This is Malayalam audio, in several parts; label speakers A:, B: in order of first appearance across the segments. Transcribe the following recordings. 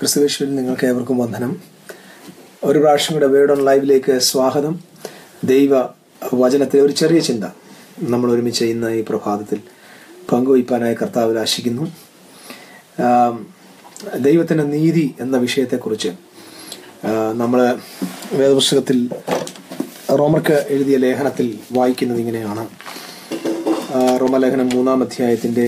A: ക്രിസ്തുവേശ്വരിൽ നിങ്ങൾക്ക് ഏവർക്കും വന്ദനം ഒരു പ്രാവശ്യം കൂടെ വേർഡ് ഓൺ ലൈവിലേക്ക് സ്വാഗതം ദൈവ വചനത്തിലെ ഒരു ചെറിയ ചിന്ത നമ്മൾ ഒരുമിച്ച് ഇന്ന് ഈ പ്രഭാതത്തിൽ പങ്കുവയ്പ്പാനായി കർത്താവിൽ ആശിക്കുന്നു ആം, ദൈവത്തിൻ്റെ നീതി എന്ന വിഷയത്തെക്കുറിച്ച് നമ്മൾ വേദപുസ്തകത്തിൽ റോമർക്ക് എഴുതിയ ലേഖനത്തിൽ വായിക്കുന്നത് ഇങ്ങനെയാണ് ആ, റോമലേഖനം മൂന്നാം അധ്യായത്തിൻ്റെ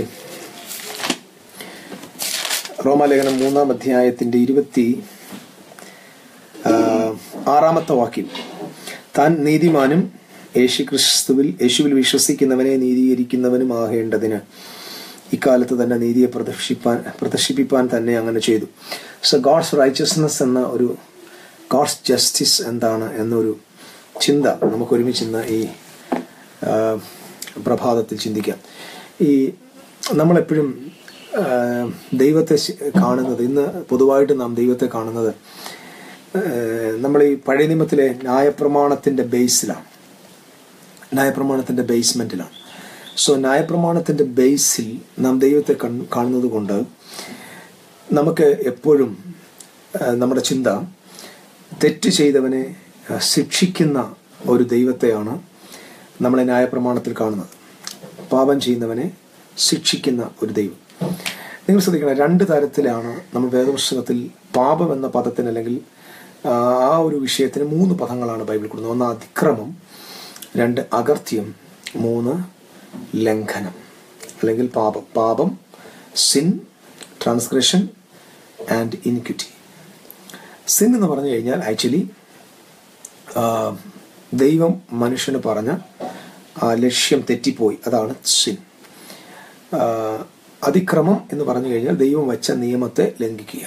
A: റോമാലേഖനം മൂന്നാം അധ്യായത്തിന്റെ ഇരുപത്തി ആ, ആറാമത്തെ വാക്യം താൻ നീതിമാനും യേശു ക്രിസ്തുവിൽ യേശുവിൽ വിശ്വസിക്കുന്നവനെ നീതീകരിക്കുന്നവനും ആകേണ്ടതിന് ഇക്കാലത്ത് തന്നെ നീതിയെ പ്രദർശിപ്പാൻ പ്രദർശിപ്പിപ്പാൻ തന്നെ അങ്ങനെ ചെയ്തു സോ ഗോഡ്സ് റൈച്ചസ്നെസ് എന്ന ഒരു ഗോഡ്സ് ജസ്റ്റിസ് എന്താണ് എന്നൊരു ചിന്ത നമുക്ക് ഒരുമിച്ച് ഇന്ന് ഈ ആ, പ്രഭാതത്തിൽ ചിന്തിക്കാം ഈ നമ്മളെപ്പോഴും ആ, ദൈവത്തെ ശ- കാണുന്നത് ഇന്ന് പൊതുവായിട്ട് നാം ദൈവത്തെ കാണുന്നത് ആ, നമ്മൾ ഈ പഴയ നിയമത്തിലെ ന്യായപ്രമാണത്തിന്റെ ബേസിലാണ് ന്യായപ്രമാണത്തിന്റെ ബേസ്മെന്റിലാണ് സോ ന്യായപ്രമാണത്തിന്റെ ബേസിൽ നാം ദൈവത്തെ കൺ- കാണുന്നത് കൊണ്ട് നമുക്ക് എപ്പോഴും ആ, നമ്മുടെ ചിന്ത തെറ്റ് ചെയ്തവനെ ആ, ശിക്ഷിക്കുന്ന ഒരു ദൈവത്തെയാണ് നമ്മളെ ന്യായപ്രമാണത്തിൽ കാണുന്നത് പാപം ചെയ്യുന്നവനെ ശിക്ഷിക്കുന്ന ഒരു ദൈവം നിങ്ങൾ ശ്രദ്ധിക്കണം രണ്ട് തരത്തിലാണ് നമ്മൾ വേദപുസ്തകത്തിൽ പാപം എന്ന പദത്തിന് അല്ലെങ്കിൽ ആ ആ ഒരു വിഷയത്തിന് മൂന്ന് പദങ്ങളാണ് ബൈബിൾ കൊടുക്കുന്നത് ഒന്ന് അതിക്രമം രണ്ട് അകർത്യം മൂന്ന് ലംഘനം അല്ലെങ്കിൽ പാപം പാപം sin transgression and iniquity sin എന്ന് പറഞ്ഞു കഴിഞ്ഞാൽ ആക്ച്വലി ദൈവം മനുഷ്യന് പറഞ്ഞ ആ ലക്ഷ്യം തെറ്റിപ്പോയി അതാണ് സിൻ അതിക്രമം എന്ന് പറഞ്ഞു കഴിഞ്ഞാൽ ദൈവം വെച്ച നിയമത്തെ ലംഘിക്കുക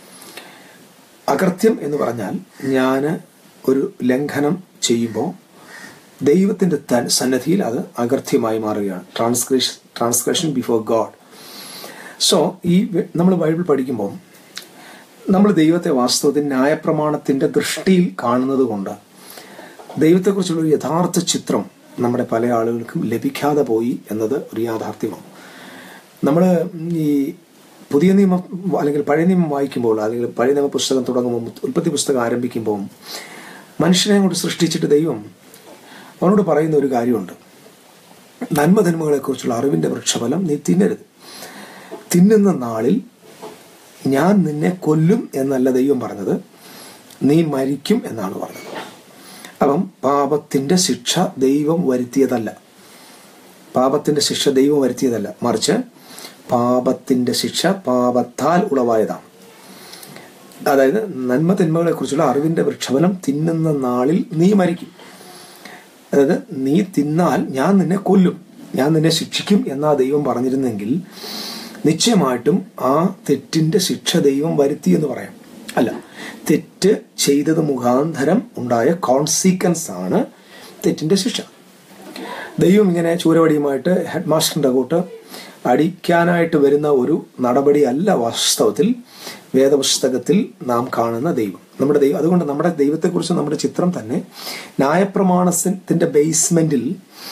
A: അകൃത്യം എന്ന് പറഞ്ഞാൽ ഞാൻ ഒരു ലംഘനം ചെയ്യുമ്പോൾ ദൈവത്തിന്റെ തൻ സന്നദ്ധിയിൽ അത് അകൃത്യമായി മാറുകയാണ് transgression transgression before God so ഈ നമ്മൾ ബൈബിൾ പഠിക്കുമ്പോൾ നമ്മൾ ദൈവത്തെ വാസ്തവത്തിൽ ന്യായപ്രമാണത്തിന്റെ ദൃഷ്ടിയിൽ കാണുന്നത് കൊണ്ട് ദൈവത്തെക്കുറിച്ചുള്ള ഒരു യഥാർത്ഥ ചിത്രം നമ്മുടെ പല ആളുകൾക്കും ലഭിക്കാതെ പോയി എന്നത് ഒരു യാഥാർത്ഥ്യമാണ് നമ്മൾ ഈ പുതിയ നിയമം അല്ലെങ്കിൽ പഴയ നിയമം വായിക്കുമ്പോൾ അല്ലെങ്കിൽ പഴയ നിയമ പുസ്തകം തുടങ്ങുമ്പോൾ ഉൽപ്പത്തി പുസ്തകം ആരംഭിക്കുമ്പോൾ മനുഷ്യനെ കൊണ്ട് സൃഷ്ടിച്ചിട്ട് ദൈവം അവനോട് പറയുന്ന ഒരു കാര്യമുണ്ട് നന്മധന്മകളെക്കുറിച്ചുള്ള അറിവിന്റെ വൃക്ഷഫലം നീ തിന്നരുത് തിന്നുന്ന നാളിൽ ഞാൻ നിന്നെ കൊല്ലും എന്നല്ല ദൈവം പറഞ്ഞത് നീ മരിക്കും എന്നാണ് പറഞ്ഞത് അപ്പം പാപത്തിന്റെ ശിക്ഷ ദൈവം വരുത്തിയതല്ല പാപത്തിന്റെ ശിക്ഷ ദൈവം വരുത്തിയതല്ല മറിച്ച് പാപത്തിന്റെ ശിക്ഷ പാപത്താൽ ഉളവായതാണ് അതായത് നന്മ തിന്മകളെ കുറിച്ചുള്ള അറിവിന്റെ വൃക്ഷഫലം തിന്നുന്ന നാളിൽ നീ മരിക്കും അതായത് നീ തിന്നാൽ ഞാൻ നിന്നെ കൊല്ലും ഞാൻ നിന്നെ ശിക്ഷിക്കും എന്നാ ദൈവം പറഞ്ഞിരുന്നെങ്കിൽ നിശ്ചയമായിട്ടും ആ തെറ്റിന്റെ ശിക്ഷ ദൈവം വരുത്തി എന്ന് പറയാം അല്ല തെറ്റ് ചെയ്തത് മുഖാന്തരം ഉണ്ടായ കോൺസിക്വൻസ് ആണ് തെറ്റിന്റെ ശിക്ഷ ദൈവം ഇങ്ങനെ ചൂരവടിയുമായിട്ട് ഹെഡ് മാസ്റ്ററിന്റെ കൂട്ട് അടിക്കാനായിട്ട് വരുന്ന ഒരു നടപടി അല്ല വാസ്തവത്തിൽ വേദപുസ്തകത്തിൽ നാം കാണുന്ന ദൈവം നമ്മുടെ ദൈവം അതുകൊണ്ട് നമ്മുടെ ദൈവത്തെക്കുറിച്ച് നമ്മുടെ ചിത്രം തന്നെ ന്യായപ്രമാണത്തിന്റെ ബേസ്മെന്റിൽ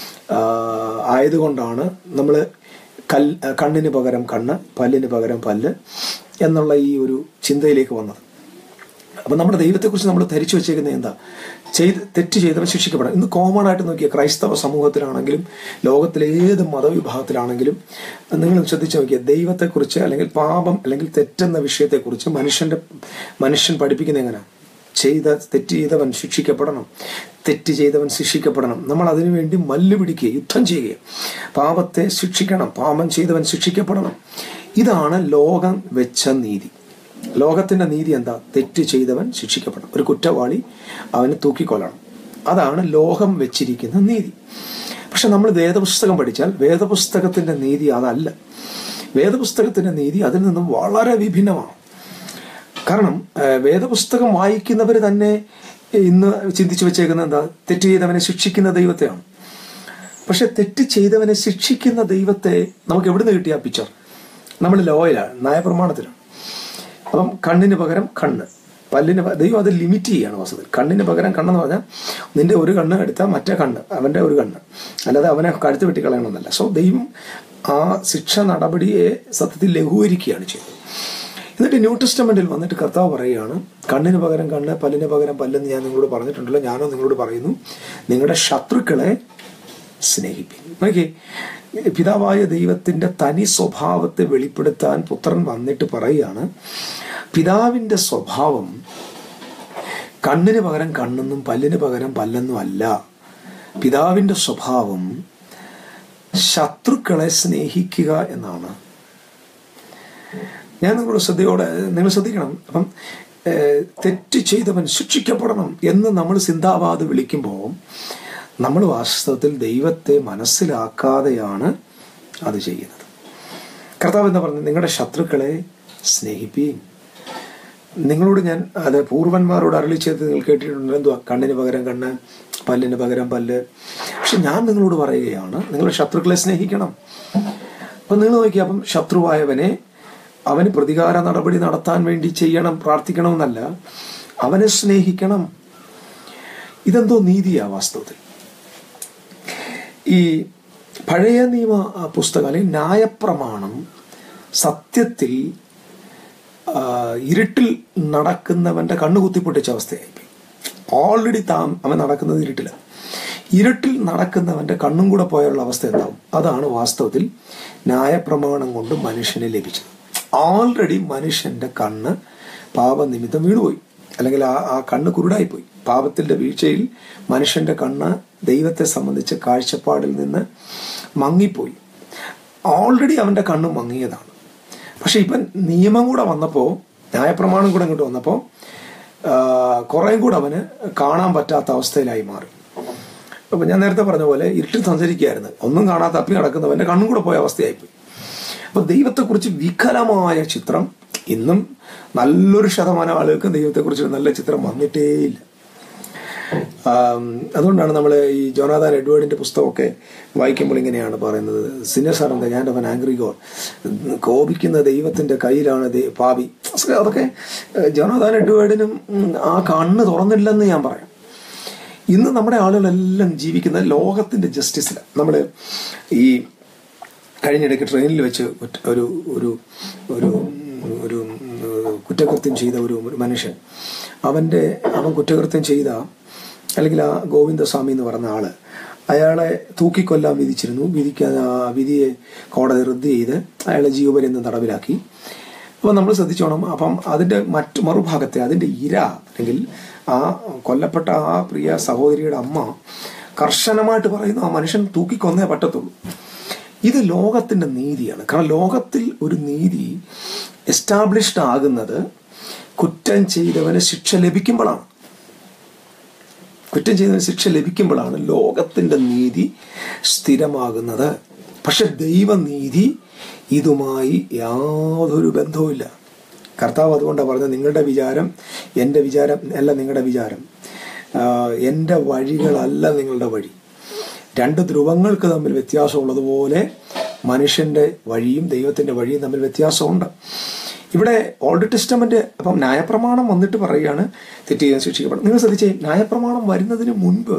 A: ആയതുകൊണ്ടാണ് നമ്മൾ കൽ കണ്ണിന് പകരം കണ്ണ് പല്ലിന് പകരം പല്ല് എന്നുള്ള ഈ ഒരു ചിന്തയിലേക്ക് വന്നത് അപ്പൊ നമ്മുടെ ദൈവത്തെക്കുറിച്ച് നമ്മൾ ധരിച്ചു വെച്ചേക്കുന്നത് എന്താ ചെയ്ത് തെറ്റ് ചെയ്തവൻ ശിക്ഷിക്കപ്പെടാം ഇന്ന് കോമൺ ആയിട്ട് നോക്കിയ ക്രൈസ്തവ സമൂഹത്തിലാണെങ്കിലും ലോകത്തിലെ ഏത് മതവിഭാഗത്തിലാണെങ്കിലും നിങ്ങൾ ശ്രദ്ധിച്ചു നോക്കിയ ദൈവത്തെക്കുറിച്ച് അല്ലെങ്കിൽ പാപം അല്ലെങ്കിൽ തെറ്റെന്ന വിഷയത്തെക്കുറിച്ച് മനുഷ്യന്റെ മനുഷ്യൻ പഠിപ്പിക്കുന്ന എങ്ങനെ ചെയ്ത തെറ്റ് ചെയ്തവൻ ശിക്ഷിക്കപ്പെടണം തെറ്റ് ചെയ്തവൻ ശിക്ഷിക്കപ്പെടണം നമ്മൾ അതിനുവേണ്ടി മല്ല് പിടിക്കുക യുദ്ധം ചെയ്യുക പാപത്തെ ശിക്ഷിക്കണം പാപം ചെയ്തവൻ ശിക്ഷിക്കപ്പെടണം ഇതാണ് ലോകം വെച്ച നീതി ലോകത്തിന്റെ നീതി എന്താ തെറ്റ് ചെയ്തവൻ ശിക്ഷിക്കപ്പെടണം ഒരു കുറ്റവാളി അവന് തൂക്കിക്കൊല്ലണം അതാണ് ലോകം വെച്ചിരിക്കുന്ന നീതി പക്ഷെ നമ്മൾ വേദപുസ്തകം പഠിച്ചാൽ വേദപുസ്തകത്തിന്റെ നീതി അതല്ല വേദപുസ്തകത്തിന്റെ നീതി അതിൽ നിന്നും വളരെ വിഭിന്നമാണ് കാരണം ഏഹ്, വേദപുസ്തകം വായിക്കുന്നവർ തന്നെ ഇന്ന് ചിന്തിച്ചു വെച്ചേക്കുന്നത് എന്താ തെറ്റ് ചെയ്തവനെ ശിക്ഷിക്കുന്ന ദൈവത്തെയാണ് പക്ഷെ തെറ്റ് ചെയ്തവനെ ശിക്ഷിക്കുന്ന ദൈവത്തെ നമുക്ക് എവിടുന്ന് കിട്ടിയ ആ പിക്ചർ നമ്മൾ ലോയിലാണ് നയപ്രമാണത്തിലാണ് അപ്പം കണ്ണിന് പകരം കണ്ണ് പല്ലിന് പ- ദൈവം അത് ലിമിറ്റ് ചെയ്യാണ് വാസ്തവത്തിൽ കണ്ണിന് പകരം കണ്ണെന്ന് പറഞ്ഞാൽ നിന്റെ ഒരു കണ്ണ് എടുത്താൽ മറ്റേ കണ്ണ് അവന്റെ ഒരു കണ്ണ് അല്ലാതെ അവനെ കഴുത്ത് വെട്ടിക്കളയണമെന്നല്ല സോ ദൈവം ആ ശിക്ഷ നടപടിയെ സത്യത്തിൽ ലഘൂകരിക്കുകയാണ് ചെയ്തത് എന്നിട്ട് ന്യൂ ടെസ്റ്റമെന്റിൽ വന്നിട്ട് കർത്താവ് പറയുകയാണ് കണ്ണിന് പകരം കണ്ണ് പല്ലിന് പകരം പല്ലെന്ന് ഞാൻ നിങ്ങളോട് പറഞ്ഞിട്ടുണ്ടല്ലോ ഞാനോ നിങ്ങളോട് പറയുന്നു നിങ്ങളുടെ ശത്രുക്കളെ സ്നേഹിപ്പിക്കും നോക്കി പിതാവായ ദൈവത്തിന്റെ തനി സ്വഭാവത്തെ വെളിപ്പെടുത്താൻ പുത്രൻ വന്നിട്ട് പറയുകയാണ് പിതാവിന്റെ സ്വഭാവം കണ്ണിന് പകരം കണ്ണെന്നും പല്ലിന് പകരം പല്ലെന്നും അല്ല പിതാവിന്റെ സ്വഭാവം ശത്രുക്കളെ സ്നേഹിക്കുക എന്നാണ് ഞാൻ നിങ്ങളോട് ശ്രദ്ധയോടെ നിങ്ങൾ ശ്രദ്ധിക്കണം അപ്പം ഏഹ്, തെറ്റ് ചെയ്തവൻ ശിക്ഷിക്കപ്പെടണം എന്ന് നമ്മൾ സിന്ധാബാദ് വിളിക്കുമ്പോൾ നമ്മൾ വാസ്തവത്തിൽ ദൈവത്തെ മനസ്സിലാക്കാതെയാണ് അത് ചെയ്യുന്നത് കർത്താവ് എന്താ പറഞ്ഞത് നിങ്ങളുടെ ശത്രുക്കളെ സ്നേഹിപ്പീൻ നിങ്ങളോട് ഞാൻ അത് പൂർവന്മാരോട് അരളി ചെയ്ത് നിങ്ങൾ കേട്ടിട്ടുണ്ട് എന്തുവാ കണ്ണിന് പകരം കണ്ണ് പല്ലിന് പകരം പല്ല് പക്ഷെ ഞാൻ നിങ്ങളോട് പറയുകയാണ് നിങ്ങളുടെ ശത്രുക്കളെ സ്നേഹിക്കണം അപ്പൊ നിങ്ങൾ നോക്കിയാൽ അപ്പം ശത്രുവായവനെ അവന് പ്രതികാര നടപടി നടത്താൻ വേണ്ടി ചെയ്യണം പ്രാർത്ഥിക്കണമെന്നല്ല അവനെ സ്നേഹിക്കണം ഇതെന്തോ നീതിയാ വാസ്തവത്തിൽ ഈ പഴയ നിയമ പുസ്തകം അല്ലെങ്കിൽ ന്യായപ്രമാണം സത്യത്തിൽ ആ, ഇരുട്ടിൽ നടക്കുന്നവന്റെ കണ്ണു കുത്തിപ്പൊട്ടിച്ച അവസ്ഥയായിപ്പോയി ഓൾറെഡി താൻ അവൻ നടക്കുന്നത് ഇരുട്ടിലാണ് ഇരുട്ടിൽ നടക്കുന്നവന്റെ കണ്ണും കൂടെ പോയുള്ള അവസ്ഥ എന്താവും അതാണ് വാസ്തവത്തിൽ ന്യായപ്രമാണം കൊണ്ട് മനുഷ്യനെ ലഭിച്ചത് ഓൾറെഡി മനുഷ്യന്റെ കണ്ണ് പാപനിമിത്തം വീണുപോയി അല്ലെങ്കിൽ ആ ആ കണ്ണ് കുരുടായിപ്പോയി പാപത്തിന്റെ വീഴ്ചയിൽ മനുഷ്യന്റെ കണ്ണ് ദൈവത്തെ സംബന്ധിച്ച കാഴ്ചപ്പാടിൽ നിന്ന് മങ്ങിപ്പോയി ഓൾറെഡി അവന്റെ കണ്ണ് മങ്ങിയതാണ് പക്ഷെ ഇപ്പം നിയമം കൂടെ വന്നപ്പോൾ ന്യായപ്രമാണം കൂടെ ഇങ്ങോട്ട് വന്നപ്പോൾ കുറേയും കൂടെ അവന് കാണാൻ പറ്റാത്ത അവസ്ഥയിലായി മാറി അപ്പൊ ഞാൻ നേരത്തെ പറഞ്ഞ പോലെ ഇരുട്ടിൽ സഞ്ചരിക്കുകയായിരുന്നു ഒന്നും കാണാത്ത അപ്പി നടക്കുന്നവന്റെ കണ്ണും കൂടെ പോയ അവസ്ഥയായിപ്പോയി അപ്പൊ ദൈവത്തെക്കുറിച്ച് വികലമായ ചിത്രം ഇന്നും നല്ലൊരു ശതമാനം ആളുകൾക്ക് ദൈവത്തെക്കുറിച്ച് ഒരു നല്ല ചിത്രം വന്നിട്ടേയില്ല ആം, അതുകൊണ്ടാണ് നമ്മൾ ഈ ജോനാഥാൻ എഡ്വേർഡിന്റെ പുസ്തകമൊക്കെ വായിക്കുമ്പോൾ ഇങ്ങനെയാണ് പറയുന്നത് sinners are the hand of an angry God കോപിക്കുന്ന ദൈവത്തിന്റെ കയ്യിലാണ് ദൈ- പാപി അതൊക്കെ ഏഹ്, ജോനാഥാൻ എഡ്വേർഡിനും ഉം, ആ കണ്ണ് തുറന്നില്ലെന്ന് ഞാൻ പറയാം ഇന്ന് നമ്മുടെ ആളുകളെല്ലാം ജീവിക്കുന്ന ലോകത്തിന്റെ ജസ്റ്റിസിലാണ് നമ്മൾ ഈ കഴിഞ്ഞിടയ്ക്ക് ട്രെയിനിൽ വെച്ച് കുറ്റ- ഒരു ഒരു ഒരു ഒരു ഉം, കുറ്റകൃത്യം ചെയ്ത ഒരു ഒരു മനുഷ്യൻ അവന്റെ അവൻ കുറ്റകൃത്യം ചെയ്ത അല്ലെങ്കിൽ ആ ഗോവിന്ദസ്വാമി എന്ന് പറഞ്ഞ ആള് അയാളെ തൂക്കിക്കൊല്ലാൻ വിധിച്ചിരുന്നു വിധിക്കാൻ ആ വിധിയെ കോടതി റദ്ദ് ചെയ്ത് അയാളെ ജീവപര്യന്തം തടവിലാക്കി അപ്പം നമ്മൾ ശ്രദ്ധിച്ചോണം അപ്പം അതിന്റെ മറ്റു മറുഭാഗത്തെ അതിന്റെ ഇര അല്ലെങ്കിൽ ആ കൊല്ലപ്പെട്ട ആ പ്രിയ സഹോദരിയുടെ അമ്മ കർശനമായിട്ട് പറയുന്നു ആ മനുഷ്യൻ തൂക്കിക്കൊന്നേ പറ്റത്തുള്ളൂ ഇത് ലോകത്തിന്റെ നീതിയാണ് കാരണം ലോകത്തിൽ ഒരു നീതി എസ്റ്റാബ്ലിഷ്ഡ് ആകുന്നത് കുറ്റം ചെയ്തവന് ശിക്ഷ ലഭിക്കുമ്പോഴാണ് കുറ്റം ചെയ്തവന് ശിക്ഷ ലഭിക്കുമ്പോഴാണ് ലോകത്തിന്റെ നീതി സ്ഥിരമാകുന്നത് പക്ഷെ ദൈവനീതി ഇതുമായി യാതൊരു ബന്ധവുമില്ല കർത്താവ് അതുകൊണ്ടാണ് പറഞ്ഞത് നിങ്ങളുടെ വിചാരം എൻ്റെ വിചാരം അല്ല നിങ്ങളുടെ വിചാരം ആഹ് എൻ്റെ വഴികളല്ല നിങ്ങളുടെ വഴി രണ്ട് ധ്രുവങ്ങൾക്ക് തമ്മിൽ വ്യത്യാസമുള്ളതുപോലെ മനുഷ്യന്റെ വഴിയും ദൈവത്തിന്റെ വഴിയും തമ്മിൽ വ്യത്യാസമുണ്ട് ഇവിടെ ഓൾഡ് ടെസ്റ്റമെന്റ് അപ്പം ന്യായപ്രമാണം വന്നിട്ട് പറയുകയാണ് തെറ്റ് ചെയ്യാൻ ശിക്ഷിക്കപ്പെടും നിങ്ങൾ ശ്രദ്ധിച്ചേ ന്യായപ്രമാണം വരുന്നതിന് മുൻപ്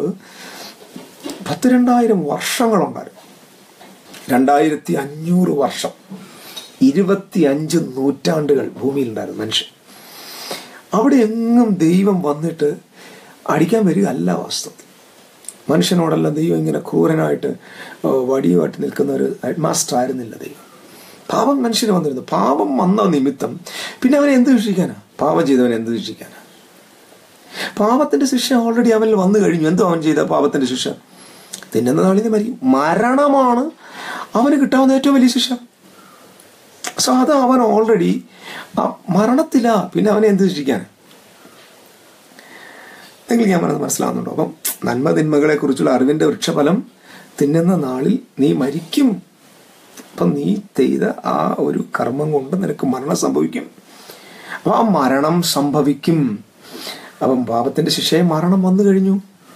A: പത്ത് രണ്ടായിരം വർഷങ്ങളുണ്ടായിരുന്നു രണ്ടായിരത്തി അഞ്ഞൂറ് വർഷം ഇരുപത്തി അഞ്ച് നൂറ്റാണ്ടുകൾ ഭൂമിയിലുണ്ടായിരുന്നു മനുഷ്യൻ അവിടെ എങ്ങും ദൈവം വന്നിട്ട് അടിക്കാൻ വരികയല്ല വാസ്തവത്തിൽ മനുഷ്യനോടെല്ലാം ദൈവം ഇങ്ങനെ ക്രൂരനായിട്ട് ആ, വടിയുമായിട്ട് നിൽക്കുന്ന ഒരു ഹെഡ് മാസ്റ്റർ ആയിരുന്നില്ല ദൈവം പാപം മനുഷ്യന് വന്നിരുന്നു പാപം വന്ന നിമിത്തം പിന്നെ അവനെ എന്ത് ശിക്ഷിക്കാനാ പാപം ചെയ്തവനെ എന്ത് ശിക്ഷിക്കാനാ പാപത്തിന്റെ ശിക്ഷ ഓൾറെഡി അവനിൽ വന്നു കഴിഞ്ഞു എന്തോ അവൻ ചെയ്ത പാപത്തിന്റെ ശിക്ഷ തിന്നുന്ന നാളിന് മരിക്കും മരണമാണ് അവന് കിട്ടാവുന്ന ഏറ്റവും വലിയ ശിക്ഷ സോ അത് അവൻ ഓൾറെഡി മരണത്തില പിന്നെ അവനെ എന്ത് ശിക്ഷിക്കാൻ നിങ്ങൾ ഞാൻ പറഞ്ഞത് മനസ്സിലാവുന്നുണ്ടോ അപ്പം നന്മ തിന്മകളെ കുറിച്ചുള്ള അറിവിന്റെ വൃക്ഷഫലം തിന്നുന്ന നാളിൽ നീ മരിക്കും അപ്പം നീ ചെയ്ത ആ ഒരു കർമ്മം കൊണ്ട് നിനക്ക് മരണം സംഭവിക്കും അപ്പൊ ആ മരണം സംഭവിക്കും അപ്പം പാപത്തിന്റെ ശിക്ഷയെ മരണം വന്നു കഴിഞ്ഞു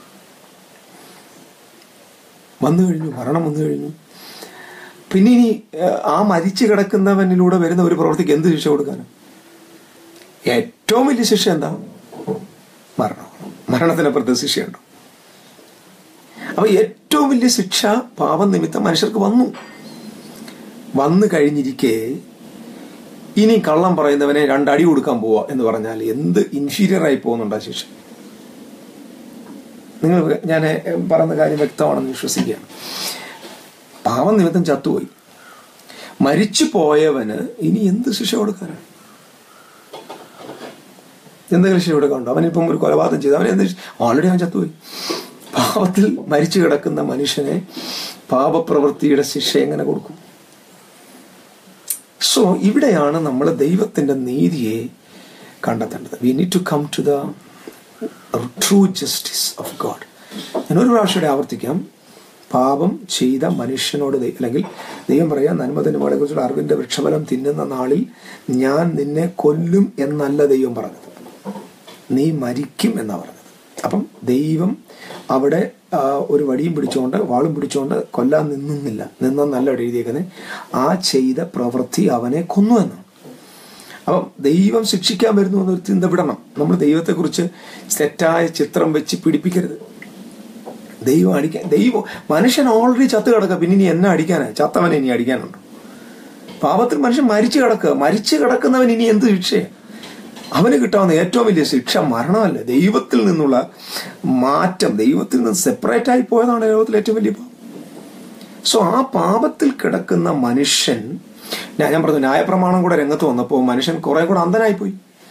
A: വന്നു കഴിഞ്ഞു മരണം വന്നു കഴിഞ്ഞു പിന്നെ ഇനി ഏഹ്, ആ മരിച്ചു കിടക്കുന്നവനിലൂടെ വരുന്ന ഒരു പ്രവൃത്തിക്ക് എന്ത് ശിക്ഷ കൊടുക്കാനും ഏറ്റവും വലിയ ശിക്ഷ എന്താ മരണം മരണത്തിനപ്പുറത്ത് ശിക്ഷയുണ്ടോ അപ്പൊ ഏറ്റവും വലിയ ശിക്ഷ പാപം നിമിത്തം മനുഷ്യർക്ക് വന്നു വന്നു കഴിഞ്ഞിരിക്കെ ഇനി കള്ളം പറയുന്നവനെ രണ്ടടി കൊടുക്കാൻ പോവാ എന്ന് പറഞ്ഞാൽ എന്ത് ഇൻഫീരിയർ ആയി പോകുന്നുണ്ട് ആ ശിക്ഷ നിങ്ങൾ ഞാൻ പറയുന്ന കാര്യം വ്യക്തമാണെന്ന് വിശ്വസിക്കുകയാണ് പാവം നിമിത്തം ചത്തുപോയി മരിച്ചു പോയവന് ഇനി എന്ത് ശിക്ഷ കൊടുക്കാനാണ് എന്തെങ്കിലും ശിക്ഷ കൊടുക്കാനുണ്ടോ അവനിപ്പം ഒരു കൊലപാതകം ചെയ്തു അവൻ എന്ത് ഓൾറെഡി അവൻ ചത്തുപോയി പാപത്തിൽ മരിച്ചു കിടക്കുന്ന മനുഷ്യനെ പാപപ്രവൃത്തിയുടെ ശിക്ഷ എങ്ങനെ കൊടുക്കും സോ ഇവിടെയാണ് നമ്മൾ ദൈവത്തിന്റെ നീതിയെ കണ്ടെത്തേണ്ടത് we need to come to the true justice of God ഞാൻ ഒരു പ്രാവശ്യം ഇവിടെ ആവർത്തിക്കാം പാപം ചെയ്ത മനുഷ്യനോട് ദൈ- അല്ലെങ്കിൽ ദൈവം പറയാം നന്മതിന്മകളെ കുറിച്ചുള്ള അറിവിന്റെ വൃക്ഷഫലം തിന്നുന്ന നാളിൽ ഞാൻ നിന്നെ കൊല്ലും എന്നല്ല ദൈവം പറഞ്ഞത് നീ മരിക്കും എന്നാ പറഞ്ഞത് അപ്പം ദൈവം അവിടെ ആ, ഒരു വടിയും പിടിച്ചുകൊണ്ട് വാളും പിടിച്ചുകൊണ്ട് കൊല്ലാൻ നിന്നുന്നില്ല നിന്നെന്നല്ല അവിടെ എഴുതിയേക്കുന്നത് ആ ചെയ്ത പ്രവൃത്തി അവനെ കൊന്നു എന്നാണ് അപ്പം ദൈവം ശിക്ഷിക്കാൻ വരുന്നു എന്നൊരു ചിന്ത വിടണം നമ്മൾ ദൈവത്തെക്കുറിച്ച് തെറ്റായ ചിത്രം വെച്ച് പിടിപ്പിക്കരുത് ദൈവം അടിക്കാൻ ദൈവം മനുഷ്യൻ ഓൾറെഡി ചത്ത് കിടക്കുക പിന്നെ ഇനി എന്നെ അടിക്കാനാ ചത്തവനെ ഇനി അടിക്കാനുണ്ട് പാപത്തിൽ മനുഷ്യൻ മരിച്ചു കിടക്കുക മരിച്ചു കിടക്കുന്നവൻ ഇനി എന്ത് ശിക്ഷയാണ് അവന് കിട്ടാവുന്ന ഏറ്റവും വലിയ ശിക്ഷ മരണമല്ല ദൈവത്തിൽ നിന്നുള്ള മാറ്റം ദൈവത്തിൽ നിന്ന് സെപ്പറേറ്റ് ആയി പോയതാണ് ലോകത്തിലെ ഏറ്റവും വലിയ പാപം സോ ആ പാപത്തിൽ കിടക്കുന്ന മനുഷ്യൻ ഞാൻ ഞാൻ പറഞ്ഞു ന്യായപ്രമാണം കൂടെ രംഗത്ത് വന്നപ്പോൾ മനുഷ്യൻ കുറെ കൂടെ അന്ധനായിപ്പോയി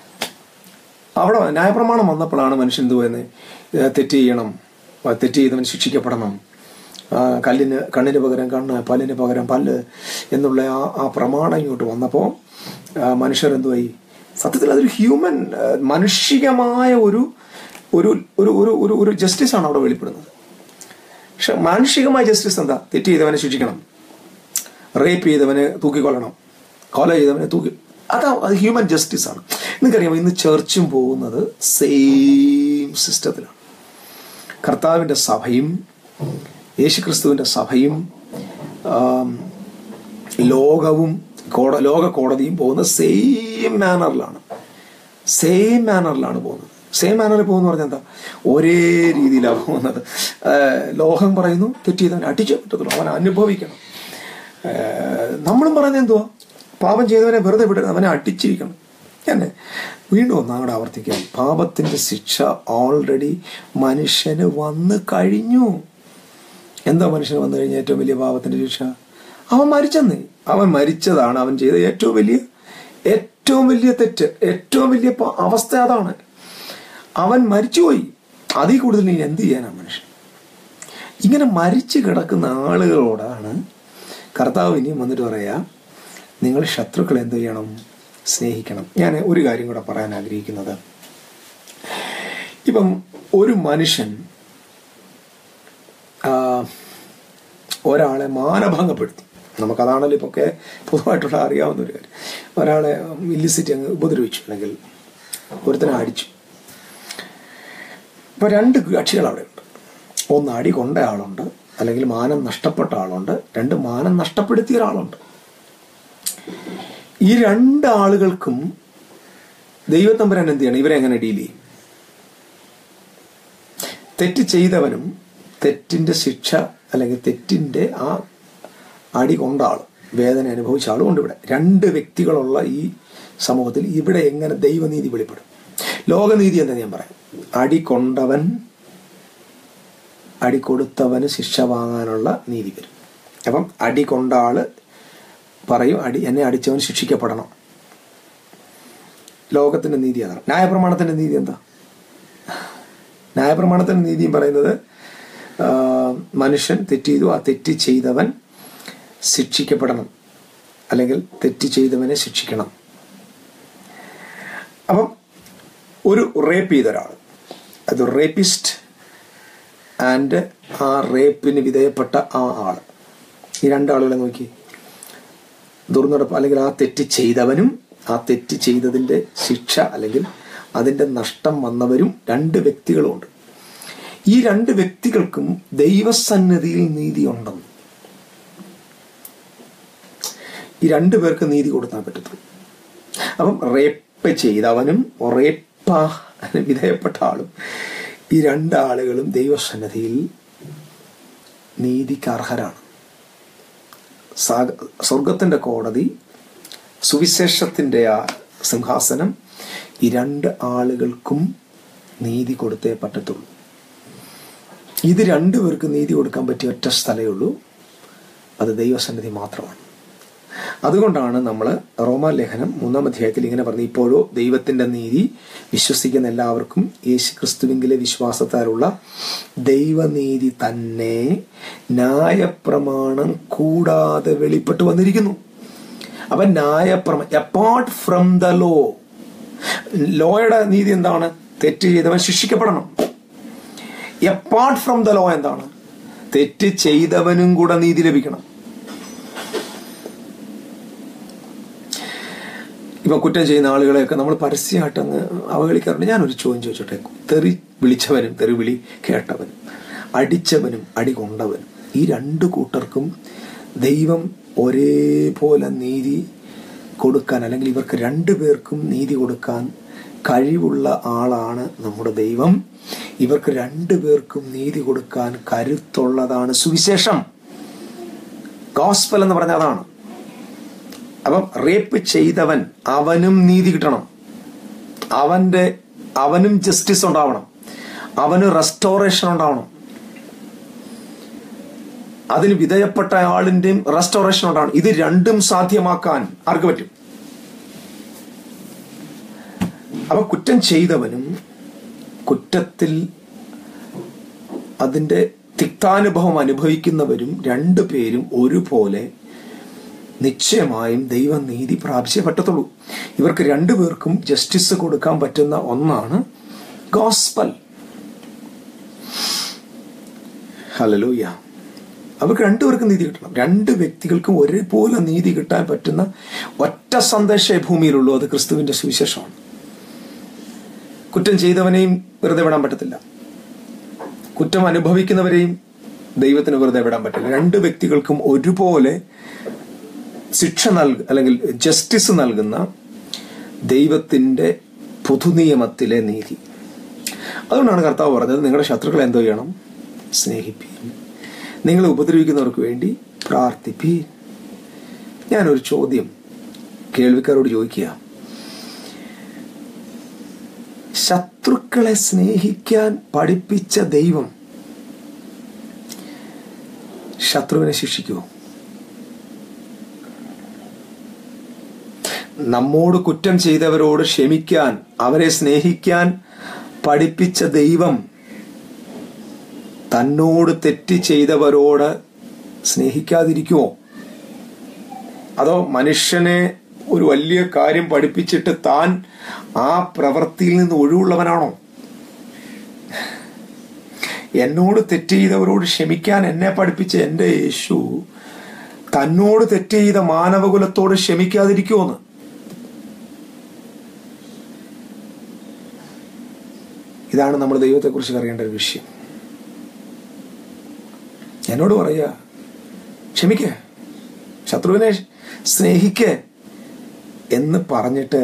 A: അവിടെ ന്യായപ്രമാണം വന്നപ്പോഴാണ് മനുഷ്യൻ എന്ത് പറയുന്നത് തെറ്റ് ചെയ്യണം ആ, തെറ്റ് ചെയ്തവൻ ശിക്ഷിക്കപ്പെടണം ആ, കല്ലിന് കണ്ണിന് പകരം കണ്ണ് പല്ലിന് പകരം പല്ല് എന്നുള്ള ആ ആ പ്രമാണം ഇങ്ങോട്ട് വന്നപ്പോൾ മനുഷ്യർ എന്തുവായി സത്യത്തിൽ അതൊരു ഹ്യൂമൻ ആ, മാനുഷികമായ ഒരു ഒരു ഒരു ഒരു ഒരു ഒരു ജസ്റ്റിസ് ആണ് അവിടെ വെളിപ്പെടുന്നത് പക്ഷെ മാനുഷികമായ ജസ്റ്റിസ് എന്താ തെറ്റ് ചെയ്തവനെ ശിക്ഷിക്കണം റേപ്പ് ചെയ്തവനെ തൂക്കിക്കൊല്ലണം കൊല ചെയ്തവനെ തൂക്കി അതാ അത് ഹ്യൂമൻ ജസ്റ്റിസ് ആണ് നിങ്ങൾക്കറിയാമോ ഇന്ന് ചർച്ചും പോകുന്നത് സെയിം സിസ്റ്റത്തിലാണ് കർത്താവിൻ്റെ സഭയും യേശുക്രിസ്തുവിൻ്റെ സഭയും ആം, ലോകവും കോട ലോക കോടതിയും പോകുന്ന സെയിം മാനറിലാണ് സെയിം മാനറിലാണ് പോകുന്നത് സെയിം മാനറിൽ പോകുന്ന പറഞ്ഞാൽ എന്താ ഒരേ രീതിയിലാണ് പോകുന്നത് ഏഹ് ലോകം പറയുന്നു തെറ്റ് ചെയ്തവൻ അടിച്ചേ പറ്റത്തുള്ളൂ അവൻ അനുഭവിക്കണം ഏഹ് നമ്മളും പറയുന്നത് എന്തുവാ പാപം ചെയ്തവനെ വെറുതെ വിടരുത് അവനെ അടിച്ചിരിക്കണം എന്നെ വീണ്ടും ഒന്നാമത് ആവർത്തിക്കാം പാപത്തിന്റെ ശിക്ഷ ഓൾറെഡി മനുഷ്യന് വന്നു കഴിഞ്ഞു എന്താ മനുഷ്യന് വന്നു കഴിഞ്ഞ ഏറ്റവും വലിയ പാപത്തിന്റെ ശിക്ഷ അവൻ മരിച്ചെന്നേ അവൻ മരിച്ചതാണ് അവൻ ചെയ്ത ഏറ്റവും വലിയ ഏറ്റവും വലിയ തെറ്റ് ഏറ്റവും വലിയ പ- അവസ്ഥ അതാണ് അവൻ മരിച്ചുപോയി അതിൽ കൂടുതൽ ഇനി എന്ത് ചെയ്യാനാ മനുഷ്യൻ ഇങ്ങനെ മരിച്ചു കിടക്കുന്ന ആളുകളോടാണ് കർത്താവ് ഇനിയും വന്നിട്ട് പറയാ നിങ്ങൾ ശത്രുക്കളെ എന്ത് ചെയ്യണം സ്നേഹിക്കണം ഞാൻ ഒരു കാര്യം കൂടെ പറയാൻ ആഗ്രഹിക്കുന്നത് ഇപ്പം ഒരു മനുഷ്യൻ ആ, ഒരാളെ മാനഭംഗപ്പെടുത്തി നമുക്കതാണല്ലോ ഇപ്പൊ ഒക്കെ പൊതുവായിട്ടുള്ള അറിയാവുന്ന ഒരു കാര്യം ഒരാളെ ഇല്ലിസിറ്റി അങ്ങ് ഉപദ്രവിച്ചു അല്ലെങ്കിൽ ഒരുത്തനെ അടിച്ചു ഇപ്പൊ രണ്ട് കക്ഷികൾ അവിടെ ഉണ്ട് ഒന്ന് അടി കൊണ്ട ആളുണ്ട് അല്ലെങ്കിൽ മാനം നഷ്ടപ്പെട്ട ആളുണ്ട് രണ്ട് മാനം നഷ്ടപ്പെടുത്തിയ ഒരാളുണ്ട് ഈ രണ്ട് ആളുകൾക്കും ദൈവത്തമ്പുരാൻ എന്ത് ചെയ്യണം ഇവരെ എങ്ങനെ ഡീൽ ചെയ്യും തെറ്റ് ചെയ്തവനും തെറ്റിന്റെ ശിക്ഷ അല്ലെങ്കിൽ തെറ്റിന്റെ ആ അടി കൊണ്ട ആൾ വേദന അനുഭവിച്ച ആളും ഉണ്ട് ഇവിടെ രണ്ട് വ്യക്തികളുള്ള ഈ സമൂഹത്തിൽ ഇവിടെ എങ്ങനെ ദൈവനീതി വെളിപ്പെടും ലോകനീതി എന്ന് ഞാൻ പറയാം അടി കൊണ്ടവൻ അടി കൊടുത്തവന് ശിക്ഷ വാങ്ങാനുള്ള നീതി വരും അപ്പം അടി കൊണ്ട ആള് പറയും അടി എന്നെ അടിച്ചവൻ ശിക്ഷിക്കപ്പെടണം ലോകത്തിന്റെ നീതി അതാണ് ന്യായപ്രമാണത്തിന്റെ നീതി എന്താ ന്യായപ്രമാണത്തിന്റെ നീതിയും പറയുന്നത് ആ, മനുഷ്യൻ തെറ്റ് ചെയ്തു ആ തെറ്റ് ചെയ്തവൻ ശിക്ഷിക്കപ്പെടണം അല്ലെങ്കിൽ തെറ്റ് ചെയ്തവനെ ശിക്ഷിക്കണം അപ്പം ഒരു റേപ്പ് ചെയ്ത ഒരാൾ അത് റേപ്പിസ്റ്റ് ആൻഡ് ആ റേപ്പിന് വിധേയപ്പെട്ട ആ ആൾ ഈ രണ്ടാളുകളെ നോക്കി ദുർനടപ്പ് അല്ലെങ്കിൽ ആ തെറ്റ് ചെയ്തവനും ആ തെറ്റ് ചെയ്തതിന്റെ ശിക്ഷ അല്ലെങ്കിൽ അതിന്റെ നഷ്ടം വന്നവരും രണ്ട് വ്യക്തികളുമുണ്ട് ഈ രണ്ട് വ്യക്തികൾക്കും ദൈവസന്നിധിയിൽ നീതിയുണ്ടെന്ന് ഈ രണ്ടു പേർക്ക് നീതി കൊടുക്കാൻ പറ്റത്തുള്ളൂ അപ്പം റേപ്പ് ചെയ്തവനും റേപ്പ വിധേയപ്പെട്ട ആളും ഈ രണ്ടാളുകളും ദൈവസന്നിധിയിൽ നീതിക്ക് അർഹരാണ് സാഗ- സ്വർഗത്തിന്റെ കോടതി സുവിശേഷത്തിന്റെ ആ സിംഹാസനം ഈ രണ്ട് ആളുകൾക്കും നീതി കൊടുത്തേ പറ്റത്തുള്ളൂ ഇത് രണ്ടുപേർക്ക് നീതി കൊടുക്കാൻ പറ്റിയ ഒറ്റ സ്ഥലമേ ഉള്ളൂ അത് ദൈവസന്നിധി മാത്രമാണ് അതുകൊണ്ടാണ് നമ്മൾ റോമാലേഖനം മൂന്നാം അധ്യായത്തിൽ ഇങ്ങനെ പറഞ്ഞു ഇപ്പോഴോ ദൈവത്തിന്റെ നീതി വിശ്വസിക്കുന്ന എല്ലാവർക്കും യേശു ക്രിസ്തുവിങ്കിലെ വിശ്വാസത്താലുള്ള ദൈവനീതി തന്നെ ന്യായപ്രമാണം കൂടാതെ വെളിപ്പെട്ടു വന്നിരിക്കുന്നു അപ്പൊ ന്യായപ്രമാണം അപ്പാർട്ട് ഫ്രം ദ ലോ ലോയുടെ നീതി എന്താണ് തെറ്റ് ചെയ്തവൻ ശിക്ഷിക്കപ്പെടണം അപ്പാർട്ട് ഫ്രം ദ ലോ എന്താണ് തെറ്റ് ചെയ്തവനും കൂടെ നീതി ലഭിക്കണം ഇപ്പൊ കുറ്റം ചെയ്യുന്ന ആളുകളെയൊക്കെ നമ്മൾ പരസ്യമായിട്ട് അങ്ങ് അവഹേളിക്കാറുണ്ട് ഞാനൊരു ചോദ്യം ചോദിച്ചോട്ടെ തെറി വിളിച്ചവനും തെറി വിളി കേട്ടവനും അടിച്ചവനും അടി കൊണ്ടവനും ഈ രണ്ട് കൂട്ടർക്കും ദൈവം ഒരേപോലെ നീതി കൊടുക്കാൻ അല്ലെങ്കിൽ ഇവർക്ക് രണ്ടു പേർക്കും നീതി കൊടുക്കാൻ കഴിവുള്ള ആളാണ് നമ്മുടെ ദൈവം ഇവർക്ക് രണ്ടു പേർക്കും നീതി കൊടുക്കാൻ കരുത്തുള്ളതാണ് സുവിശേഷം ഗോസ്പൽ എന്ന് പറഞ്ഞ അതാണ് അപ്പം റേപ്പ് ചെയ്തവൻ അവനും നീതി കിട്ടണം അവന്റെ അവനും ജസ്റ്റിസ് ഉണ്ടാവണം അവന് റെസ്റ്റോറേഷൻ ഉണ്ടാവണം അതിന് വിധേയപ്പെട്ട ആളിന്റെയും റെസ്റ്റോറേഷൻ ഉണ്ടാവണം ഇത് രണ്ടും സാധ്യമാക്കാൻ ആർക്ക് പറ്റും അപ്പൊ കുറ്റം ചെയ്തവനും കുറ്റത്തിൽ അതിന്റെ തിക്താനുഭവം അനുഭവിക്കുന്നവരും രണ്ടു പേരും ഒരുപോലെ നിശ്ചയമായും ദൈവം നീതി പ്രാപിച്ചേ പറ്റത്തുള്ളൂ ഇവർക്ക് രണ്ടുപേർക്കും ജസ്റ്റിസ് കൊടുക്കാൻ പറ്റുന്ന ഒന്നാണ് ഗോസ്പൽ ഹലലൂയ അവർക്ക് രണ്ടുപേർക്കും നീതി കിട്ടണം രണ്ട് വ്യക്തികൾക്കും ഒരേപോലെ നീതി കിട്ടാൻ പറ്റുന്ന ഒറ്റ സന്ദേശേ ഭൂമിയിലുള്ളൂ അത് ക്രിസ്തുവിന്റെ സുവിശേഷമാണ് കുറ്റം ചെയ്തവനെയും വെറുതെ വിടാൻ പറ്റത്തില്ല കുറ്റം അനുഭവിക്കുന്നവരെയും ദൈവത്തിന് വെറുതെ വിടാൻ പറ്റില്ല രണ്ട് വ്യക്തികൾക്കും ഒരുപോലെ ശിക്ഷ നൽക അല്ലെങ്കിൽ ജസ്റ്റിസ് നൽകുന്ന ദൈവത്തിന്റെ പൊതുനിയമത്തിലെ നീതി അതുകൊണ്ടാണ് കർത്താവ് പറഞ്ഞത് നിങ്ങളുടെ ശത്രുക്കളെ എന്തോ ചെയ്യണം സ്നേഹിപ്പീൻ നിങ്ങളെ ഉപദ്രവിക്കുന്നവർക്ക് വേണ്ടി പ്രാർത്ഥിപ്പീൻ ഞാനൊരു ചോദ്യം കേൾവിക്കാരോട് ചോദിക്കുക ശത്രുക്കളെ സ്നേഹിക്കാൻ പഠിപ്പിച്ച ദൈവം ശത്രുവിനെ ശിക്ഷിക്കുമോ നമ്മോട് കുറ്റം ചെയ്തവരോട് ക്ഷമിക്കാൻ അവരെ സ്നേഹിക്കാൻ പഠിപ്പിച്ച ദൈവം തന്നോട് തെറ്റ് ചെയ്തവരോട് സ്നേഹിക്കാതിരിക്കുമോ അതോ മനുഷ്യനെ ഒരു വലിയ കാര്യം പഠിപ്പിച്ചിട്ട് താൻ ആ പ്രവൃത്തിയിൽ നിന്ന് ഒഴിവുള്ളവനാണോ എന്നോട് തെറ്റ് ചെയ്തവരോട് ക്ഷമിക്കാൻ എന്നെ പഠിപ്പിച്ച എൻ്റെ യേശു തന്നോട് തെറ്റ് ചെയ്ത മാനവകുലത്തോട് ക്ഷമിക്കാതിരിക്കുമോന്ന് ഇതാണ് നമ്മൾ ദൈവത്തെക്കുറിച്ച് അറിയേണ്ട ഒരു വിഷയം എന്നോട് പറയുക ക്ഷമിക്ക ശത്രുവിനെ സ്നേഹിക്ക എന്ന് പറഞ്ഞിട്ട്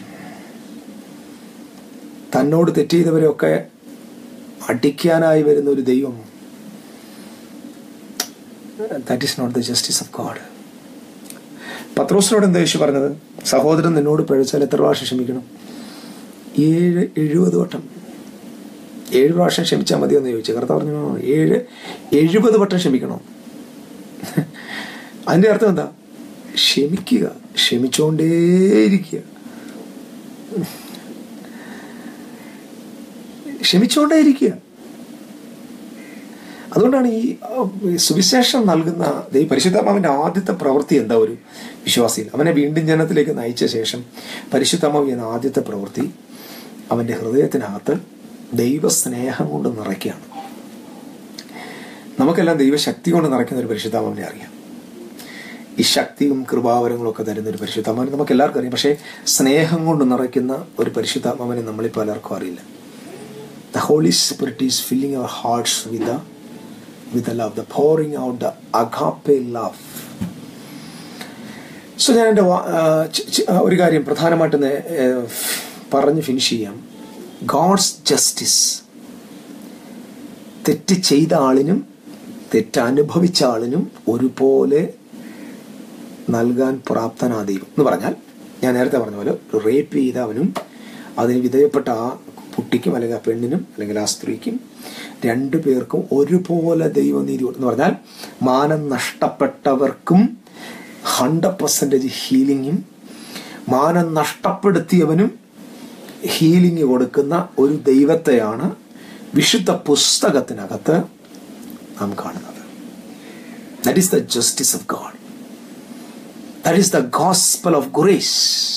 A: തന്നോട് തെറ്റ് ചെയ്തവരെയൊക്കെ അടിക്കാനായി വരുന്ന ഒരു ദൈവം that is not the justice of God പത്രോസിനോട് എന്താ യേശു പറഞ്ഞത് സഹോദരൻ നിന്നോട് പഴിച്ചാൽ എത്ര പ്രാവശ്യം ക്ഷമിക്കണം ഏഴ് എഴുപത് വട്ടം ഏഴ് പ്രാവശ്യം ക്ഷമിച്ചാൽ മതി എന്ന് ചോദിച്ചു കർത്താവ് പറഞ്ഞു ഏഴ് എഴുപത് വട്ടം ക്ഷമിക്കണോ അതിന്റെ അർത്ഥം എന്താ ക്ഷമിക്കുക ക്ഷമിച്ചുകൊണ്ടേയിരിക്കുക ക്ഷമിച്ചുകൊണ്ടേയിരിക്കുക അതുകൊണ്ടാണ് ഈ സുവിശേഷം നൽകുന്ന ഈ പരിശുദ്ധാത്മാവിന്റെ ആദ്യത്തെ പ്രവൃത്തി എന്താ ഒരു വിശ്വാസിയിൽ അവനെ വീണ്ടും ജനത്തിലേക്ക് നയിച്ച ശേഷം പരിശുദ്ധാത്മാവ് എന്ന ആദ്യത്തെ പ്രവൃത്തി അവന്റെ ഹൃദയത്തിനകത്ത് ദൈവസ്നേഹം കൊണ്ട് നിറയ്ക്കുകയാണ് നമുക്കെല്ലാം ദൈവശക്തി കൊണ്ട് നിറയ്ക്കുന്ന ഒരു പരിശുദ്ധാത്മാവിനെ അറിയാം ഈ ശക്തിയും കൃപാവരങ്ങളും ഒക്കെ തരുന്ന ഒരു പരിശുദ്ധാത്മാവിനെ നമുക്ക് എല്ലാവർക്കും അറിയാം പക്ഷേ സ്നേഹം കൊണ്ട് നിറയ്ക്കുന്ന ഒരു പരിശുദ്ധാത്മാവിനെ നമ്മളിൽ പലർക്കും അറിയില്ല the Holy Spirit is filling our hearts with with the love, the pouring out the agape love. So ഞാൻ എൻ്റെ ഒരു കാര്യം പ്രധാനമായിട്ട് പറഞ്ഞ് ഫിനിഷ് ചെയ്യാം ഗോഡ്സ് ജസ്റ്റിസ് തെറ്റ് ചെയ്ത ആളിനും തെറ്റ് അനുഭവിച്ച ആളിനും ഒരുപോലെ നൽകാൻ പ്രാപ്തനാ ദൈവം എന്ന് പറഞ്ഞാൽ ഞാൻ നേരത്തെ പറഞ്ഞ പോലെ റേപ്പ് ചെയ്തവനും അതിന് വിധേയപ്പെട്ട ആ കുട്ടിക്കും അല്ലെങ്കിൽ ആ പെണ്ണിനും അല്ലെങ്കിൽ ആ സ്ത്രീക്കും രണ്ടു പേർക്കും ഒരുപോലെ ദൈവനീതി കൊടുത്തു എന്ന് പറഞ്ഞാൽ മാനം നഷ്ടപ്പെട്ടവർക്കും ഹൺഡ്രഡ് പെർസെൻറ്റേജ് ഹീലിങ്ങും മാനം നഷ്ടപ്പെടുത്തിയവനും ഹീലിംഗ് കൊടുക്കുന്ന ഒരു ദൈവത്തെയാണ് വിശുദ്ധ പുസ്തകത്തിനകത്ത് നാം കാണുന്നത് that is the justice of God that is the gospel of grace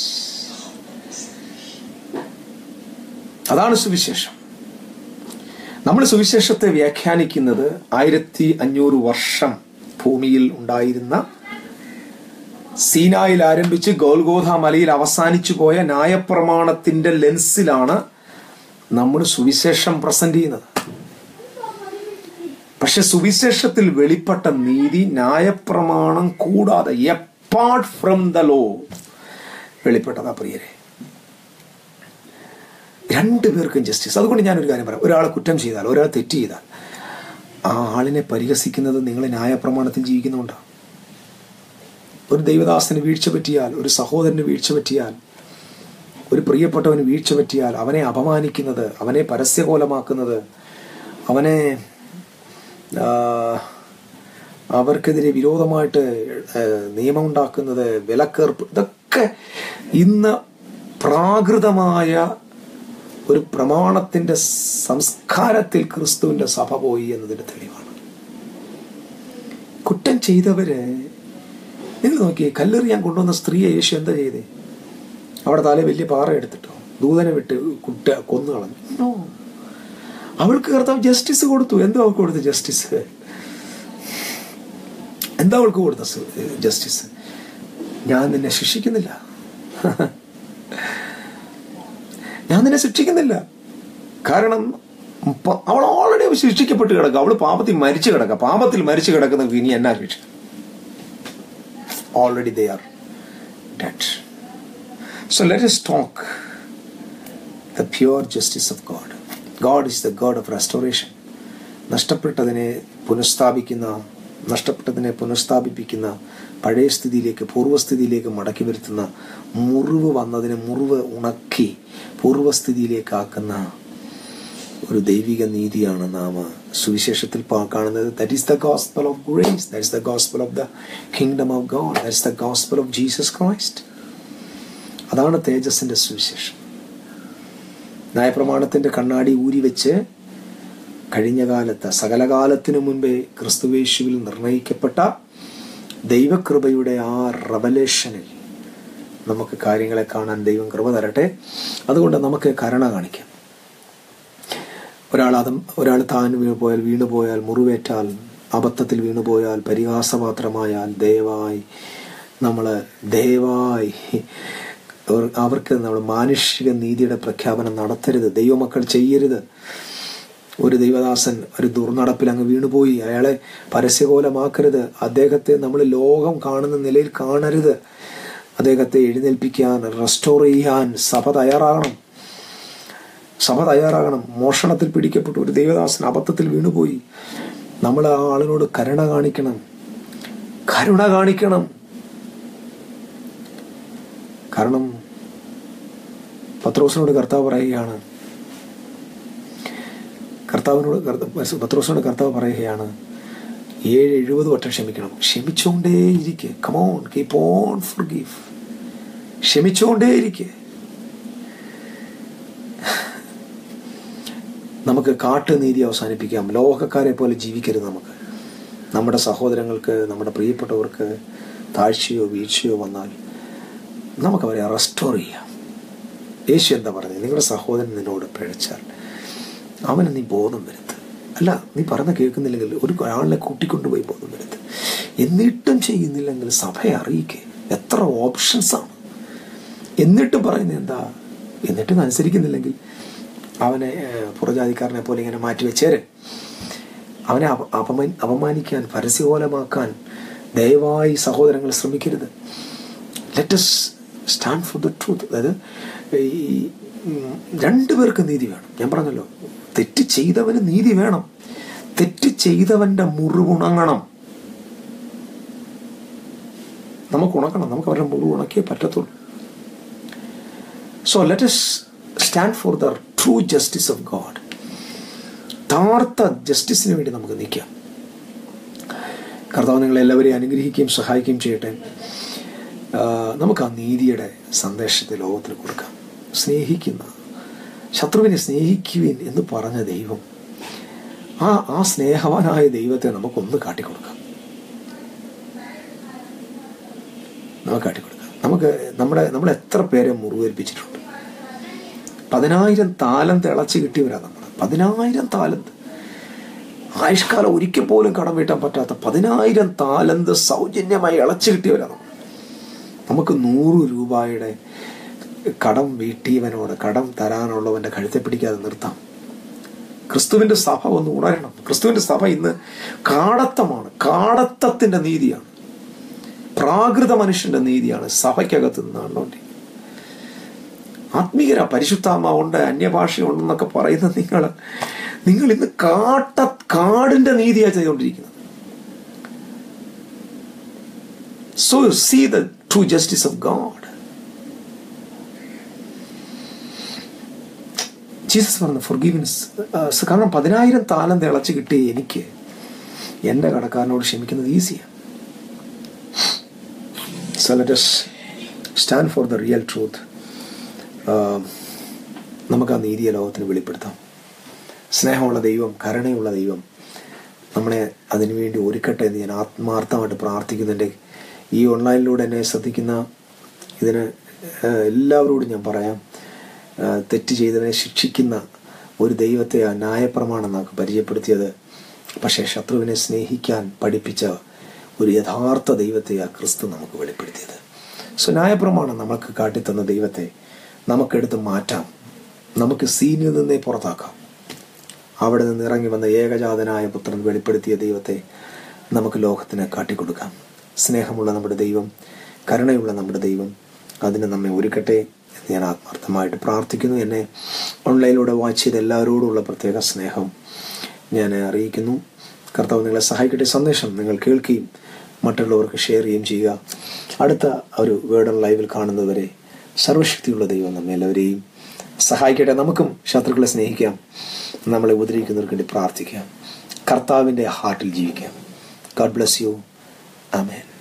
A: അതാണ് സുവിശേഷം നമ്മൾ സുവിശേഷത്തെ വ്യാഖ്യാനിക്കുന്നത് ആയിരത്തി അഞ്ഞൂറ് വർഷം ഭൂമിയിൽ ഉണ്ടായിരുന്ന സീനായിൽ ആരംഭിച്ച് ഗോൽഗോധ മലയിൽ അവസാനിച്ചു പോയ ന്യായപ്രമാണത്തിന്റെ ലെൻസിലാണ് നമ്മൾ സുവിശേഷം പ്രസന്റ് ചെയ്യുന്നത് പക്ഷെ സുവിശേഷത്തിൽ വെളിപ്പെട്ട നീതി ന്യായപ്രമാണം കൂടാതെ എപ്പാർട്ട് ഫ്രം ദ ലോ വെളിപ്പെട്ടതാ പ്രിയരെ രണ്ടു പേർക്കും ജസ്റ്റിസ് അതുകൊണ്ട് ഞാനൊരു കാര്യം പറയാം ഒരാളെ കുറ്റം ചെയ്താൽ ഒരാൾ തെറ്റ് ചെയ്താൽ ആ ആളിനെ പരിഹസിക്കുന്നത് നിങ്ങൾ ന്യായപ്രമാണത്തിൽ ജീവിക്കുന്നുണ്ടാണ് ഒരു ദൈവദാസന് വീഴ്ച പറ്റിയാൽ ഒരു സഹോദരന് വീഴ്ച പറ്റിയാൽ ഒരു പ്രിയപ്പെട്ടവന് വീഴ്ച പറ്റിയാൽ അവനെ അപമാനിക്കുന്നത് അവനെ പരസ്യകോലമാക്കുന്നത് അവനെ ആ, അവർക്കെതിരെ വിരോധമായിട്ട് നിയമമുണ്ടാക്കുന്നത് വിലക്കേർപ്പ് ഇതൊക്കെ ഇന്ന് പ്രാകൃതമായ ഒരു പ്രമാണത്തിന്റെ സംസ്കാരത്തിൽ ക്രിസ്തുവിന്റെ സഭ പോയി എന്നതിന്റെ തെളിവാണ് കുറ്റം ചെയ്തവര് നിങ്ങൾ നോക്കിയേ കല്ലെറിയാൻ കൊണ്ടുവന്ന സ്ത്രീയെ യേശു എന്താ ചെയ്തേ അവിടെ തല വലിയ പാറ എടുത്തിട്ടോ ദൂതനെ വിട്ട് കുട്ട കൊന്നു കളഞ്ഞു No. അവൾക്ക് കർത്താവ് ജസ്റ്റിസ് കൊടുത്തു എന്താ അവൾക്ക് കൊടുത്ത ജസ്റ്റിസ് എന്താ അവൾക്ക് കൊടുത്ത ജസ്റ്റിസ് ഞാൻ നിന്നെ ശിക്ഷിക്കുന്നില്ല ഞാൻ നിന്നെ ശിക്ഷിക്കുന്നില്ല കാരണം പ- അവൾ ഓൾറെഡി ശിക്ഷിക്കപ്പെട്ട് കിടക്കുക അവള് പാപത്തിൽ മരിച്ചു കിടക്കുക പാപത്തിൽ മരിച്ചു കിടക്കുന്നവർക്ക് ഇനി എന്നാ ശിക്ഷ already they are dead. So let us talk the pure justice of God. God is the God of restoration. നഷ്ടപ്പെട്ടതിനെ പുനഃസ്ഥാപിക്കുന്ന നഷ്ടപ്പെട്ടതിനെ പുനഃസ്ഥാപിപ്പിക്കുന്ന പഴയ സ്ഥിതിയിലേക്ക് പൂർവ്വസ്ഥിതിയിലേക്ക് മടക്കി വരുത്തുന്ന മുറിവ് വന്നതിനെ മുറിവ് ഉണക്കി പൂർവ്വസ്ഥിതിയിലേക്ക് ആക്കുന്ന ഒരു ദൈവിക നീതിയാണ് നാം സുവിശേഷത്തിൽ പാ- കാണുന്നത് that is the gospel of grace that is the gospel of the kingdom of God that is the gospel of Jesus Christ അതാണ് തേജസ്സിന്റെ സുവിശേഷം ന്യായപ്രമാണത്തിന്റെ കണ്ണാടി ഊരി വെച്ച് കഴിഞ്ഞ കാലത്ത് സകലകാലത്തിനു മുൻപേ ക്രിസ്തുവേശുവിൽ നിർണയിക്കപ്പെട്ട ദൈവകൃപയുടെ ആ റവലേഷനിൽ നമുക്ക് കാര്യങ്ങളെ കാണാൻ ദൈവം കൃപ തരട്ടെ അതുകൊണ്ട് നമുക്ക് കരുണ കാണിക്കാം ഒരാൾ അതം ഒരാൾ താൻ വീണു പോയാൽ വീണു പോയാൽ മുറിവേറ്റാൽ അബദ്ധത്തിൽ വീണു പോയാൽ പരിഹാസപാത്രമായാൽ ദയവായി നമ്മൾ ദയവായി അവർ- അവർക്ക് നമ്മൾ മാനുഷിക നീതിയുടെ പ്രഖ്യാപനം നടത്തരുത് ദൈവമക്കൾ ചെയ്യരുത് ഒരു ദൈവദാസൻ ഒരു ദുർനടപ്പിൽ അങ്ങ് വീണുപോയി അയാളെ പരസ്യകോലമാക്കരുത് അദ്ദേഹത്തെ നമ്മൾ ലോകം കാണുന്ന നിലയിൽ കാണരുത് അദ്ദേഹത്തെ എഴുന്നേൽപ്പിക്കാൻ റെസ്റ്റോർ ചെയ്യാൻ സഭ തയ്യാറാകണം സഭ തയ്യാറാകണം മോഷണത്തിൽ പിടിക്കപ്പെട്ടു ഒരു ദൈവദാസൻ അബദ്ധത്തിൽ വീണുപോയി നമ്മൾ ആ ആളിനോട് കരുണ കാണിക്കണം കരുണ കാണിക്കണം കാരണം പത്രോസിനോട് കർത്താവ് പറയുകയാണ് കർത്താവിനോട് കർത്ത- പത്രോസിനോട് കർത്താവ് പറയുകയാണ് ഏഴ് എഴുപത് വട്ടം ക്ഷമിക്കണം ക്ഷമിച്ചുകൊണ്ടേയിരിക്കെ come on keep on forgive ക്ഷമിച്ചുകൊണ്ടേയിരിക്കെ നമുക്ക് കാട്ടുനീതി അവസാനിപ്പിക്കാം ലോകക്കാരെ പോലെ ജീവിക്കരുത് നമുക്ക് നമ്മുടെ സഹോദരങ്ങൾക്ക് നമ്മുടെ പ്രിയപ്പെട്ടവർക്ക് താഴ്ചയോ വീഴ്ചയോ വന്നാൽ നമുക്ക് അവരെ റെസ്റ്റോർ ചെയ്യാം യേശു എന്താ പറഞ്ഞത് നിങ്ങളുടെ സഹോദരൻ നിന്നോട് പിഴച്ചാൽ അവന് നീ ബോധം വരുത്ത് അല്ല നീ പറഞ്ഞ കേൾക്കുന്നില്ലെങ്കിൽ ഒരു ആളിനെ കൂട്ടിക്കൊണ്ടുപോയി ബോധം വരുത്ത് എന്നിട്ടും ചെയ്യുന്നില്ലെങ്കിൽ സഭയെ അറിയിക്കേ എത്ര ഓപ്ഷൻസ് ആണ് എന്നിട്ടും പറയുന്നത് എന്താ എന്നിട്ടും അനുസരിക്കുന്നില്ലെങ്കിൽ അവനെ ഏഹ്, പുറജാതിക്കാരനെ പോലെ ഇങ്ങനെ മാറ്റി വെച്ചേര് അവനെ അപ- അപമാനി അപമാനിക്കാൻ പരസ്യകോലമാക്കാൻ ദയവായി സഹോദരങ്ങൾ ശ്രമിക്കരുത് let's stand for the truth അതായത് ഈ ഉം, രണ്ടുപേർക്ക് നീതി വേണം ഞാൻ പറഞ്ഞല്ലോ തെറ്റ് ചെയ്തവന് നീതി വേണം തെറ്റ് ചെയ്തവന്റെ മുറിവുണങ്ങണം നമുക്ക് ഉണക്കണം നമുക്ക് അവരുടെ മുറിവ് ഉണക്കിയേ പറ്റത്തുള്ളൂ so let us stand for the true justice of God യഥാർത്ഥ ജസ്റ്റിസിന് വേണ്ടി നമുക്ക് നിൽക്കാം കർത്താവ് നിങ്ങളെ എല്ലാവരെയും അനുഗ്രഹിക്കുകയും സഹായിക്കുകയും ചെയ്യട്ടെ ആ, നമുക്ക് ആ നീതിയുടെ സന്ദേശത്തെ ലോകത്തിന് കൊടുക്കാം സ്നേഹിക്കുന്ന ശത്രുവിനെ സ്നേഹിക്കുവിൻ എന്ന് പറഞ്ഞ ദൈവം ആ ആ സ്നേഹവാനായ ദൈവത്തെ നമുക്കൊന്ന് കാട്ടിക്കൊടുക്കാം നമുക്ക് കാട്ടിക്കൊടുക്കാം നമുക്ക് നമ്മുടെ നമ്മൾ എത്ര പേരെ മുറിവേൽപ്പിച്ചിട്ടുണ്ട് പതിനായിരം താലം തിളച്ച് കിട്ടിയവരാ നമ്മൾ പതിനായിരം താലന്ത് ആയുഷ്കാലം ഒരിക്കൽ പോലും കടം വീട്ടാൻ പറ്റാത്ത പതിനായിരം താലന്ത് സൗജന്യമായി ഇളച്ചു കിട്ടിയവരാ നമ്മൾ നമുക്ക് നൂറ് രൂപയുടെ കടം വീട്ടിയവനോട് കടം തരാനുള്ളവന്റെ കഴുത്തെ പിടിക്കാതെ നിർത്താം ക്രിസ്തുവിന്റെ സഭ ഒന്ന് ഉണരണം ക്രിസ്തുവിന്റെ സഭ ഇന്ന് കാടത്തമാണ് കാടത്തത്തിന്റെ നീതിയാണ് പ്രാകൃത മനുഷ്യന്റെ നീതിയാണ് സഭയ്ക്കകത്ത് നിന്നാണുകൊണ്ട് ആത്മീയര പരിശുദ്ധാത്മാവുണ്ട് അന്യഭാഷയുണ്ടെന്നൊക്കെ പറയുന്ന നിങ്ങൾ നിങ്ങൾ ഇന്ന് കാട്ട കാടിന്റെ നീതിയാണ് ചെയ്തുകൊണ്ടിരിക്കുന്നത് so see the true justice of God Jesus പറഞ്ഞ ഫൊർഗീവൻസ് കാരണം പതിനായിരം താലം തിളച്ച് കിട്ടിയ എനിക്ക് എൻ്റെ കടക്കാരനോട് ക്ഷമിക്കുന്നത് ഈസിയാണ് so let us stand for the real truth നമുക്ക് ആ നീതിയെ ലോകത്തിന് വെളിപ്പെടുത്താം സ്നേഹമുള്ള ദൈവം കരുണയുള്ള ദൈവം നമ്മളെ അതിനുവേണ്ടി ഒരുക്കട്ടെ എന്ന് ഞാൻ ആത്മാർത്ഥമായിട്ട് പ്രാർത്ഥിക്കുന്നുണ്ട് ഈ ഓൺലൈനിലൂടെ എന്നെ ശ്രദ്ധിക്കുന്ന ഇതിന് ഏഹ്, എല്ലാവരോടും ഞാൻ പറയാം ഏഹ്, തെറ്റ് ചെയ്തവനെ ശിക്ഷിക്കുന്ന ഒരു ദൈവത്തെ ആ ന്യായപ്രമാണം നമുക്ക് പരിചയപ്പെടുത്തിയത് പക്ഷേ ശത്രുവിനെ സ്നേഹിക്കാൻ പഠിപ്പിച്ച ഒരു യഥാർത്ഥ ദൈവത്തെ ആ ക്രിസ്തു നമുക്ക് വെളിപ്പെടുത്തിയത് സോ ന്യായപ്രമാണം നമുക്ക് കാട്ടിത്തന്ന ദൈവത്തെ നമുക്കെടുത്ത് മാറ്റാം നമുക്ക് സീനിൽ നിന്നേ പുറത്താക്കാം അവിടെ നിന്ന് ഇറങ്ങി വന്ന ഏകജാതനായ പുത്രൻ വെളിപ്പെടുത്തിയ ദൈവത്തെ നമുക്ക് ലോകത്തിന് കാട്ടിക്കൊടുക്കാം സ്നേഹമുള്ള നമ്മുടെ ദൈവം കരുണയുള്ള നമ്മുടെ ദൈവം അതിന് നമ്മെ ഒരുക്കട്ടെ എന്ന് ഞാൻ ആത്മാർത്ഥമായിട്ട് പ്രാർത്ഥിക്കുന്നു എന്നെ ഓൺലൈനിലൂടെ വാച്ച് ചെയ്ത എല്ലാവരോടുമുള്ള പ്രത്യേക സ്നേഹം ഞാൻ അറിയിക്കുന്നു കർത്താവ് നിങ്ങളെ സഹായിക്കട്ടെ സന്ദേശം നിങ്ങൾ കേൾക്കുകയും മറ്റുള്ളവർക്ക് ഷെയർ ചെയ്യുകയും ചെയ്യുക അടുത്ത ഒരു വേർഡ് ഓൺ ലൈവിൽ കാണുന്നതുവരെ സർവശക്തിയുള്ള ദൈവം നമ്മെ എല്ലാവരെയും സഹായിക്കട്ടെ നമുക്കും ശത്രുക്കളെ സ്നേഹിക്കാം നമ്മളെ ഉപദ്രവിക്കുന്നവർക്ക് വേണ്ടി പ്രാർത്ഥിക്കാം കർത്താവിൻ്റെ ഹാർട്ടിൽ ജീവിക്കാം ഗാഡ് ബ്ലസ് യു ആമേൻ